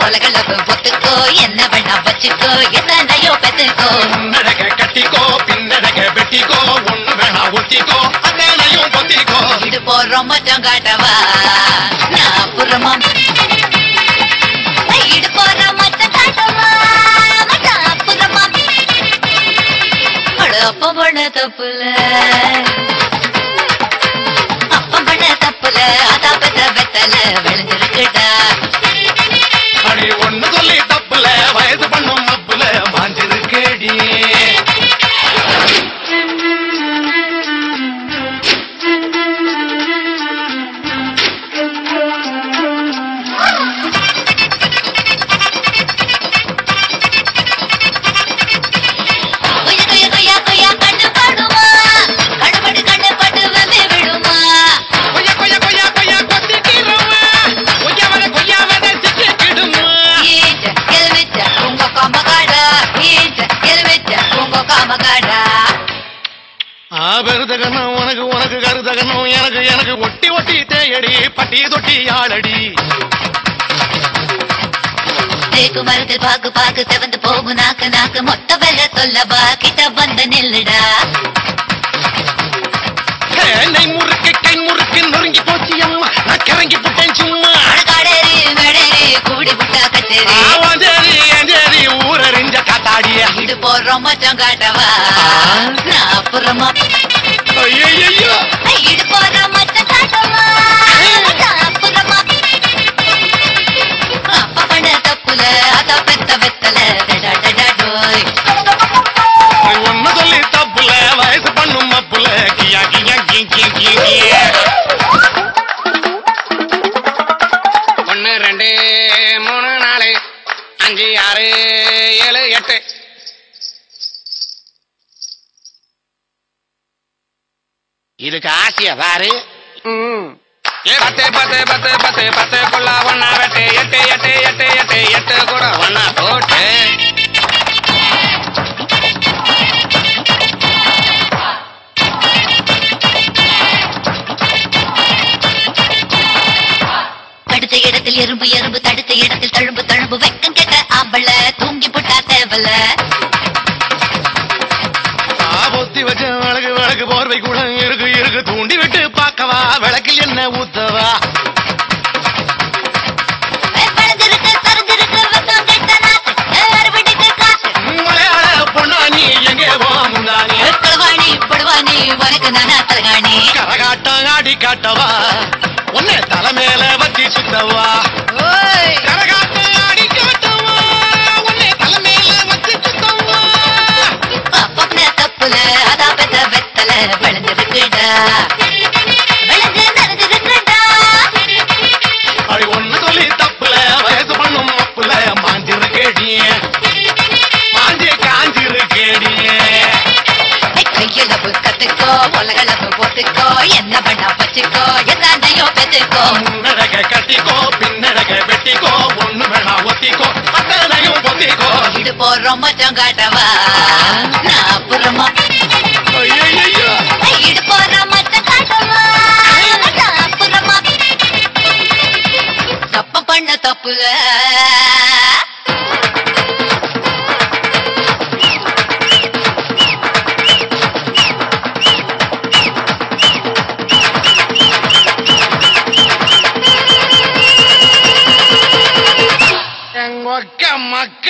உலகளவு ஒத்துக்கோ என்ன வேணா வச்சுக்கோ எத்தனையோ பெத்துக்கோ முன்னடக கட்டிக்கோ பின்னடக வெட்டிக்கோ ஒண்ணு வேணா ஒத்திக்கோ அத்தனையும் பொத்திக்கோ இது போறோம் மச்சம் காட்டவா நான் அப்புறமா இது போறோம் மச்சம் காட்டவா மச்சான் அப்புறமா அட அப்ப பண்ண தப்புல அப்ப பண்ண தப்புல அதா பெத்த வெத்தல விளைஞ்சிருக்குடா அடி ஒண்ணு சொல்லி தப்புல வயசு பண்ணும் மப்புல மாஞ்சிருக்கேடி கொய்யா கொய்யா கொய்யா கொய்யா கண்ணு பாடுமா கண்ணு பட்டு கண்ணு பட்டு வெம்பி விடுமா கொய்யா கொய்யா கொய்யா கொய்யா கொத்திக்கிறோமா கொய்யா வர கொய்யா வர சிக்கிடுமா ஈச்ச எலுமிச்ச உங்க காமகாடா ஈச்ச எலுமிச்ச உங்க காமகாடா ஆ பெருதகனும் உனக்கு உனக்கு கருதகனும் எனக்கு எனக்கு ஒட்டி ஒட்டி தேயடி பட்டி தொட்டி ஆளடி தேக்கு மரத்தில் பாக்கு பாக்கு செவந்து போகும் நாக்கு நாக்கு மொத்த வெள்ள சொல்லவா கிட்ட வந்து நில்லுடா நெய் முறுக்கு கை முறுக்கு நொறுங்கி போச்சு அம்மா நான் கிறங்கி புட்டேன் சும்மா அடகாடேரி மேடேரி கூடி புட்டா கச்சேரி ஆவாஞ்சேரி ஏஞ்சேரி ஊரறிஞ்ச காத்தாடிய இது போறோம் மச்சம் காட்டவா நான் அப்புறமா ஐயோ இது போறோம் மச்சம் காட்டவா நான் அப்புறமா அப்ப பண்ண தப்புல அதா பெத்த வெத்தல டடா டடா டோய் ஒன்னு சொல்லி தப்புல வயசு பண்ணும் மப்புல கியா கியா கி கி கி கியா ஒன்னு ரெண்டு மூணு நாலு அஞ்சு ஆறு ஏழு எட்டு இதுக்கு ஆசையா பாரு ஏ, பத்து பத்து பத்து பத்து பத்து குள்ள ஒன்னா வெட்டு எட்டு எட்டு எட்டு எட்டு எட்டு கூட ஒன்னா போட்டு தடுத்த இடத்தில் எறும்பு எறும்பு தடுத்த இடத்தில் தழும்பு தழும்பு வெக்கம் கெட்ட ஆம்பள தூங்கி போட்டா தேவல பொத்தி வச்ச விளக்கு விளக்கு போர்வை கூட இருக்கு இருக்கு தூண்டி விட்டு பார்க்கவா விளக்கில் என்ன ஊத்தவா பழஞ்சிருக்கு சரிஞ்சிருக்கு வெக்கம் கெட்ட நாத்து அறுவடைக்கு காத்து மலையாள பொண்ணா நீ எங்கே போ முந்தானி களவாணி படுவாணி உனக்கு நானா தலகாணி கரகாட்டம் ஆடி காட்டவா உன்னை தலை மேல வச்சு சுத்தவா ஓய் கரகாட்டம் ஆடி காட்டவா உன்னை தலை மேல வச்சு சுத்தவா அப்பப்பன தப்புல அதா பெத்த வெத்தல விளைஞ்சிருக்குடா விளைஞ்சு நிறைஞ்சிருக்குடா அப்படி ஒண்ணு சொல்லி தப்புல வயசு பண்ணும் மப்புல மாஞ்சிருக்கேடி மாஞ்சி காஞ்சிருக்கேடி கையளவு கத்துக்கோ உலகளவு போத்துக்கோ என்ன பண்ணா வச்சுக்கோ எத்தனையோ பெத்துக்கோ முன்னடக கட்டிக்கோ பின்னடக வெட்டிக்கோ ஒண்ணு வேணா ஒத்திக்கோ அத்தனையும் பொத்திக்கோ இது போறோம் மச்சம் காட்டவா நான் அப்புறமா ஐயையையோ. இது போறோம் மச்சம் காட்டவா நான் அப்புறமா தப்பு பண்ண தப்புல எங்க அக்கா மக்க